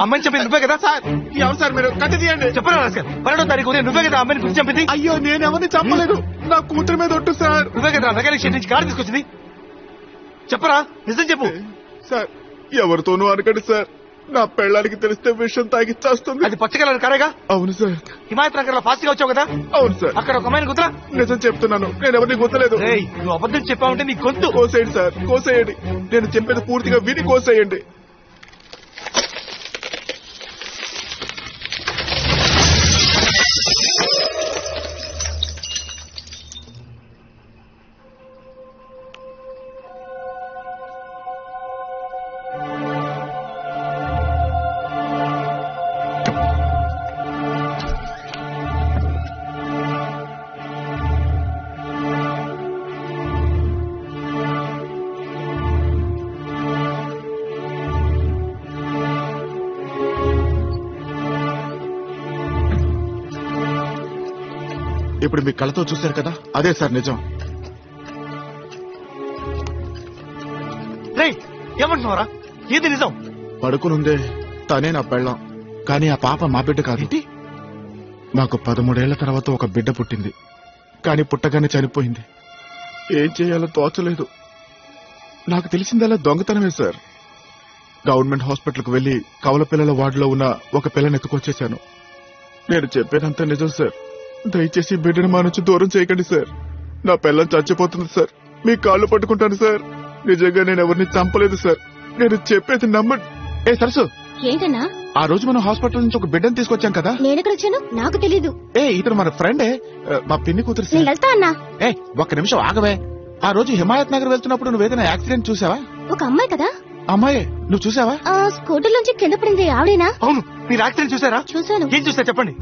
అమ్మాయిని చెప్పింది నువ్వే కదా సార్ ఎవరు సార్ మీరు కత్తి తీయండి చెప్పరా రాస్కల్ పన్నెండో తారీఖు ఉదయం నువ్వే కదా అమ్మాయిని గురించి చెప్పింది అయ్యో నేనెవరిని చంపలేదు నా కూతురు మీద ఒట్టు సార్ నువ్వే కదా మెకానిక్ షెడ్ నుంచి కారు తీసుకొచ్చింది చెప్పరా నిజం చెప్పు సార్ ఎవరితోనూ అనకండి సార్ నా పెళ్ళానికి తెలిస్తే విషయం తాగి చేస్తుంది అది పచ్చ కలర్ కారేగా అవును సార్ హిమాయత్ నగర్ లో ఫాస్ట్ గా వచ్చావు కదా అవును సార్ అక్కడ ఒక అమ్మాయిని కుదరా నిజం చెప్తున్నాను నేను ఎవరిని గుర్తలేదు రేయ్ నువ్వు అబద్ధం చెప్పావంటే నీ గొంతు కోసేయండి సార్ కోసేయండి నేను చెప్పేది పూర్తిగా విని కోసేయండి ఇప్పుడు మీ కళ్ళతో చూశారు కదా అదే సార్ నిజం రేయ్ ఏమంటున్నావరా ఏది నిజం పడుకునుందే తనే నా పెళ్ళం కానీ ఆ పాప మా బిడ్డ కాదు ఏంటి నాకు పదమూడేళ్ల తర్వాత ఒక బిడ్డ పుట్టింది కానీ పుట్టగానే చనిపోయింది ఏం చేయాలో తోచలేదు నాకు తెలిసిందల్లా దొంగతనమే సార్ గవర్నమెంట్ హాస్పిటల్కి వెళ్లి కవల పిల్లల వార్డులో ఉన్న ఒక పిల్లని ఎత్తుకొచ్చేశాను నేను చెప్పేదంతా నిజం సార్ దయచేసి బిడ్డను మా నుంచి దూరం చేయకండి సార్ నా పిల్లం చచ్చిపోతుంది సార్ మీ కాళ్ళు పట్టుకుంటాను సార్ నిజంగా నేను ఎవరిని చంపలేదు సార్ నేను చెప్పేది నమ్మండి ఏ సరసు ఏంటన్నా ఆ రోజు మనం హాస్పిటల్ నుంచి ఒక బిడ్డను తీసుకొచ్చాం కదా నేనెక్కడ వచ్చాను నాకు తెలీదు ఏ ఇతను మన ఫ్రెండే ఆ, మా పిన్ని కూతురు నేను సార్. వెళ్తా అన్నా ఏ ఒక్క నిమిషం ఆగవే ఆ రోజు హిమాయత్ నగర్ వెళ్తున్నప్పుడు నువ్వు ఏదైనా యాక్సిడెంట్ చూసావా ఒక అమ్మాయి కదా అమ్మాయి నువ్వు చూసావా ఆ స్కూటర్ నుంచి కింద పడింది ఆవిడేనా అవును మీరు యాక్సిడెంట్ చూసారా చూశాను ఏం చూసా చెప్పండి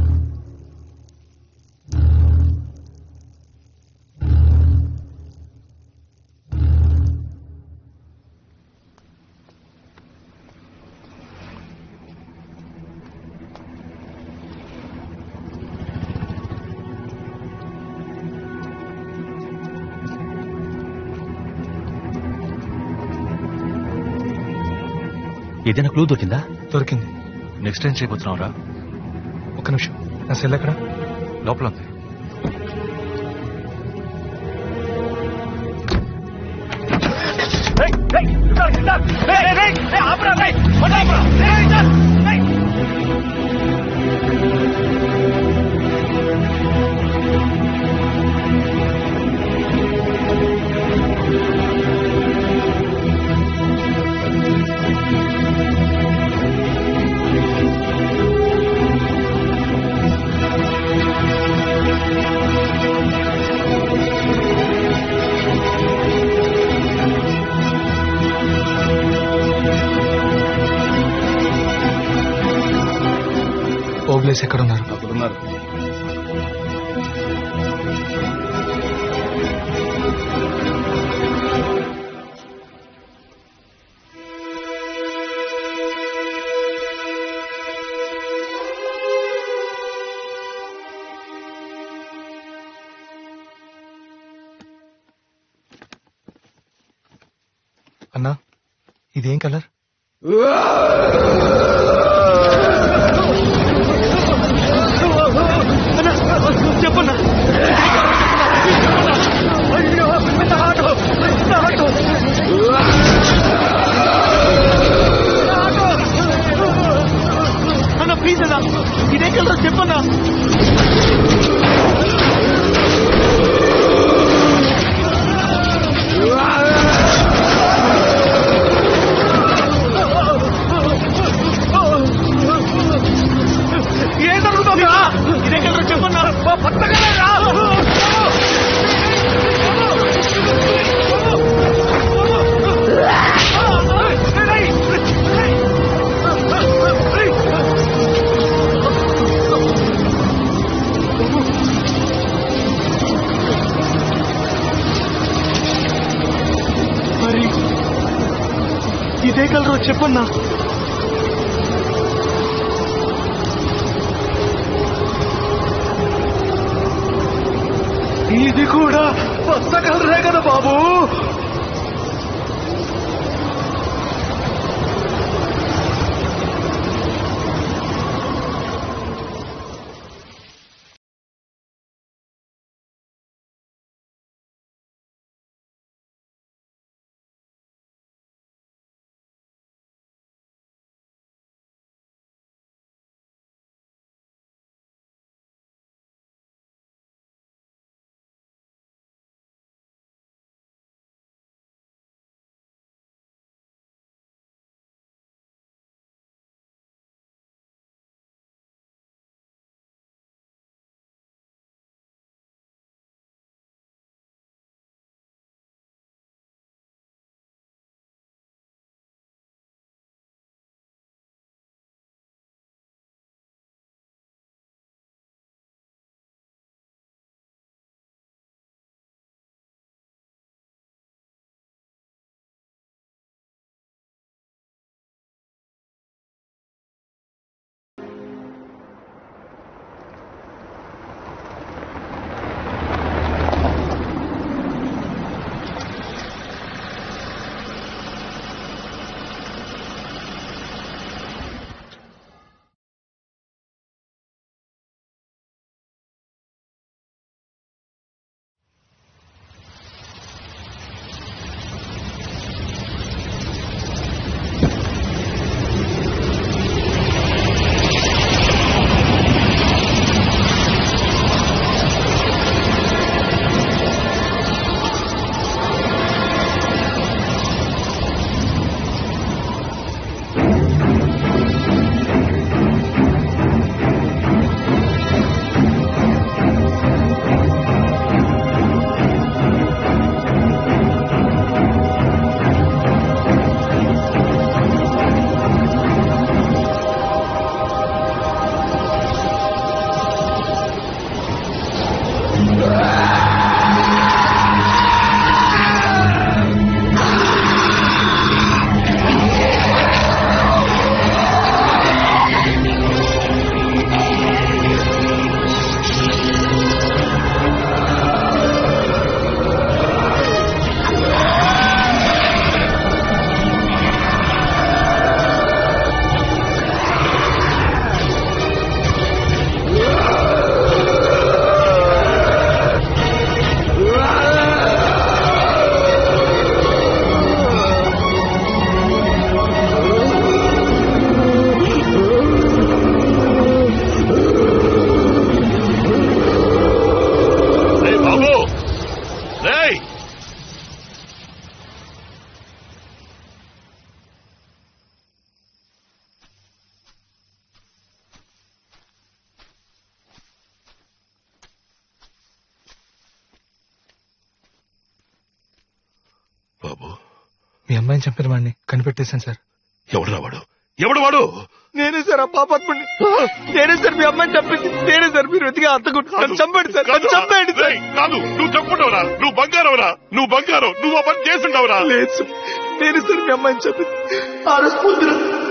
ఏదైనా క్లూ దొరికిందా దొరికింది నెక్స్ట్ ఏం చేయబోతున్నావురా ఒక్క నిమిషం నా సెల్ ఎక్కడ లోపల ఉంది ఓబ్లేస్ ఎక్కడ ఉన్నారు అక్కడున్నారు అన్నా ఇదేం కలర్ చెప్పన్నా అన్న ప్లీజ్ అన్నా ఇదే కలర్ చెప్పన్నా ఏం జరుగుతుందా ఇదే కలర్ చెప్పన్నా పట్టగలరా మరి ఇదే కలర్ చెప్పన్నా ఇది కూడా కొత్త కలరే కదా బాబు అమ్మాయిని చంపిన వాడిని కనిపెట్టేశాను సార్ ఎవడు వాడు ఎవడు వాడు నేనే సార్ ఆ పాపాత్ముడిని నేనే సార్ మీ అమ్మాయిని చంపింది నేనే సార్ మీరు వెతిగా అత్తకుంటు చంపండి సార్ నన్ను చంపండి సార్ రేయ్, కాదు నువ్వు చెప్పుకుంటావురా నువ్వు బంగారవురా నువ్వు బంగారం నువ్వు ఆ పని చేస్తుంటావురా లేదు సార్ నేనే సార్ మీ అమ్మాయిని చంపింది ఆ రోజు పొద్దున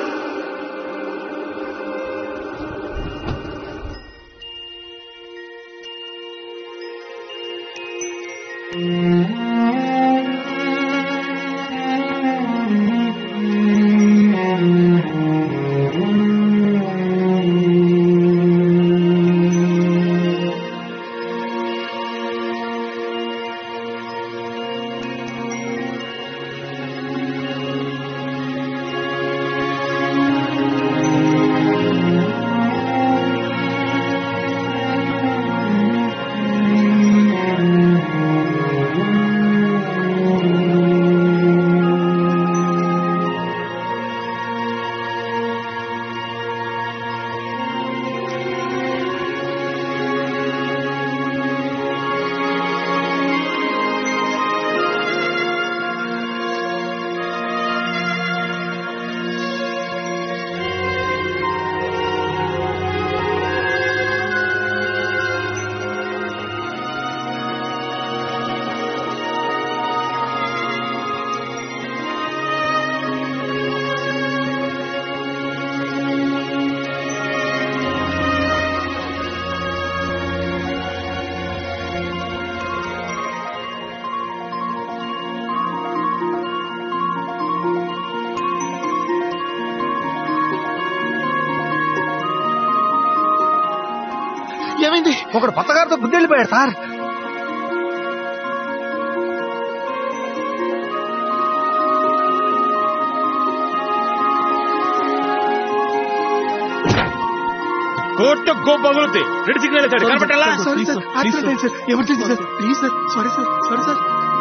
ఏమైంది ఒకడు పచ్చగారితో బుద్ధి వెళ్ళిపోయాడు సార్ కోర్టు గోపగులుద్ది రెడ్ సిగ్నల్ ఇచ్చాడు కనపట్టాలా సారీ సార్ యాక్సిడెంట్ అయింది sir emergency sir please sir sorry sir sorry sir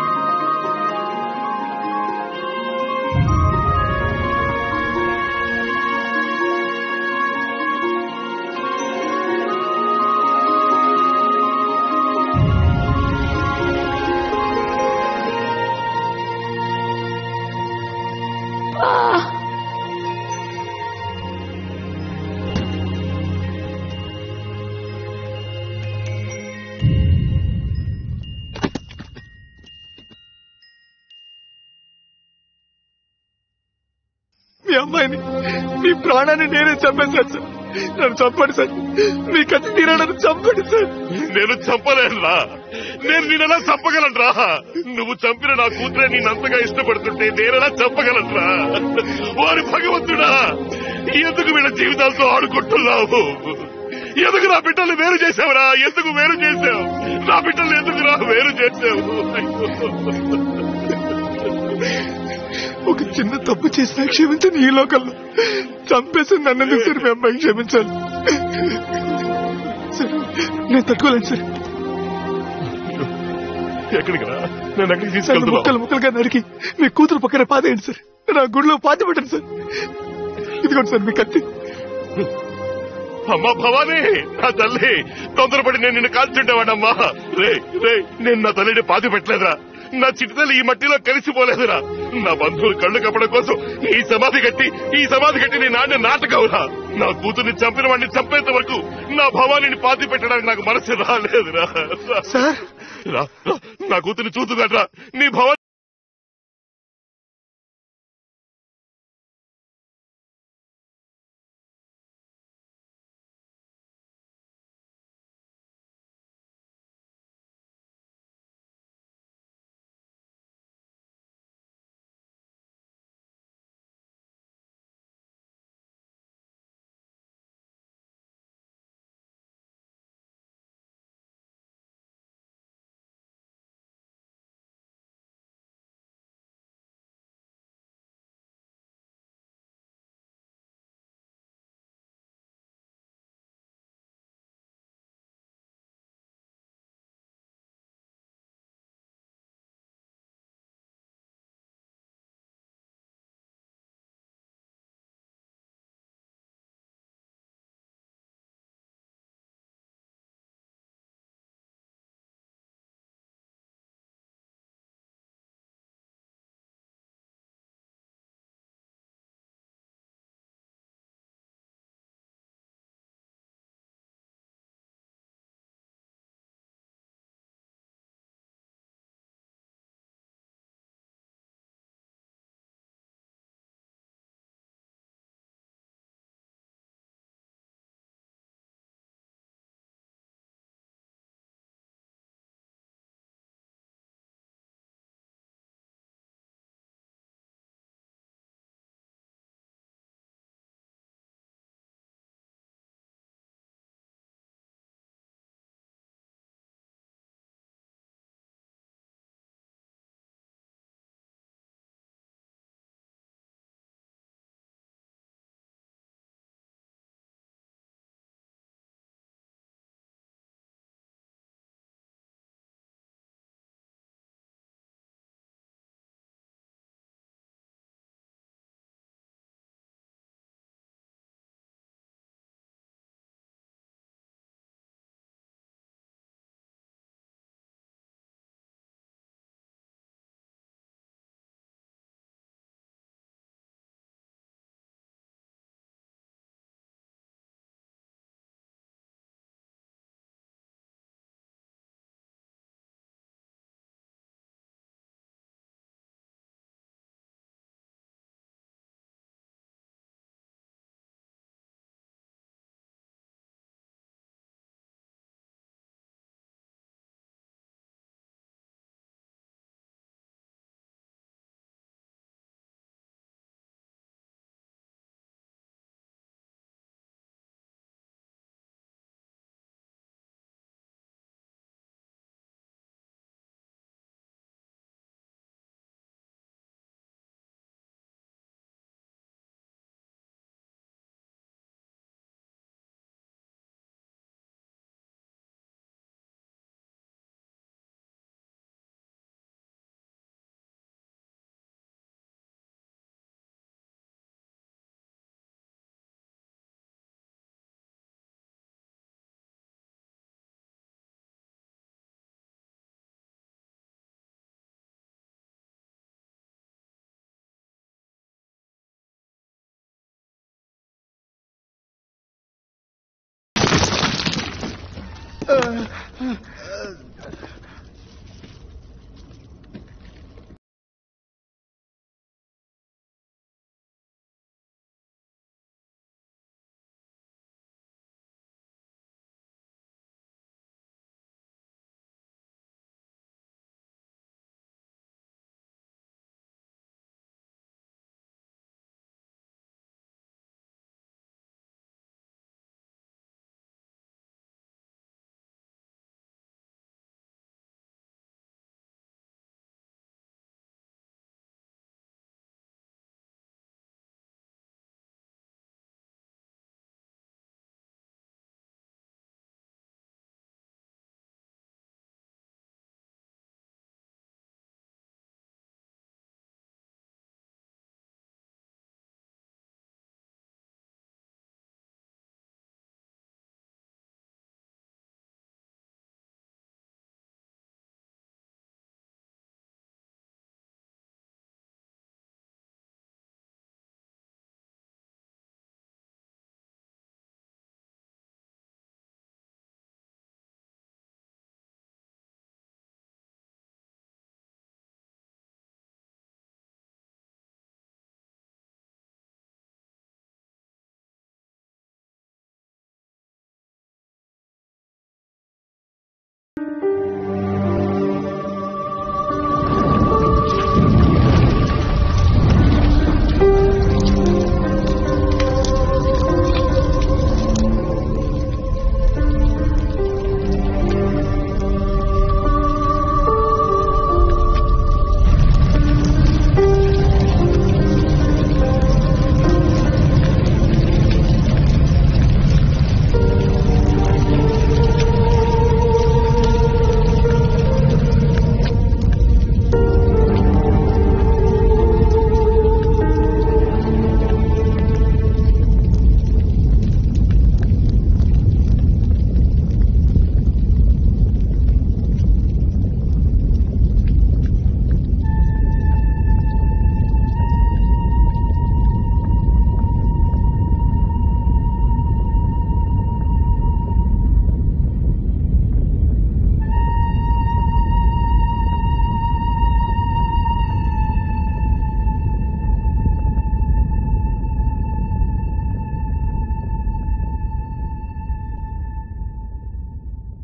మీ అమ్మాయిని మీ ప్రాణాన్ని నేనే చంపేశాను సార్ నన్ను చంపండి సార్ మీ కత్తి తీరడానికి చంపండి సార్ నేను చంపలేనురా నేను నేనెలా చంపగలనురా నువ్వు చంపిన నా కూతురే నేనంతగా ఇష్టపడుతుంటే నేనెలా చంపగలనురా వారి భగవంతుడా ఎందుకు వీళ్ళ జీవితాలతో ఆడుకుంటున్నావు ఎందుకు నా బిడ్డల్ని వేరు చేసావురా ఎందుకు వేరు చేసావు నా బిడ్డల్ని ఎందుకు రా వేరు చేసావు ఒక చిన్న తప్పు చేసినా క్షమించండి ఈ లోకల్లో చంపేసి నన్ను ఎందుకు సార్ మీ అమ్మాయిని క్షమించాలి సార్ నేను తట్టుకోలేను సార్ ఎక్కడికి రా నేను ఎక్కడికి నన్ను తీసుకెళ్తున్నా ముక్కలు ముక్కలుగా నరికి మీ కూతురు పక్కన పాదేయండి సార్ నా గుడిలో పాతి పెట్టండి సార్ ఇదిగోండి సార్ మీ కత్తి అమ్మా భవానీ నా తల్లి తొందరపడి నేను నిన్ను కాల్చుండేవాడమ్మా రే రే నేను నా తల్లిని పాతి పెట్టలేదురా నా చిట్టి తల్లి ఈ మట్టిలో కలిసిపోలేదురా నా బంధువులు కళ్ళు కప్పడం కోసం ఈ సమాధి కట్టి ఈ సమాధి కట్టి నీ నాన్న నాటకవురా నా కూతుర్ని చంపిన వాడిని చంపేంత వరకు నా భవానీని పాతి పెట్టడానికి నాకు మనసు రాలేదురా సార్ రా, రా, నా కూతుర్ని చూతుగట్రా నీ భవాని ఆ,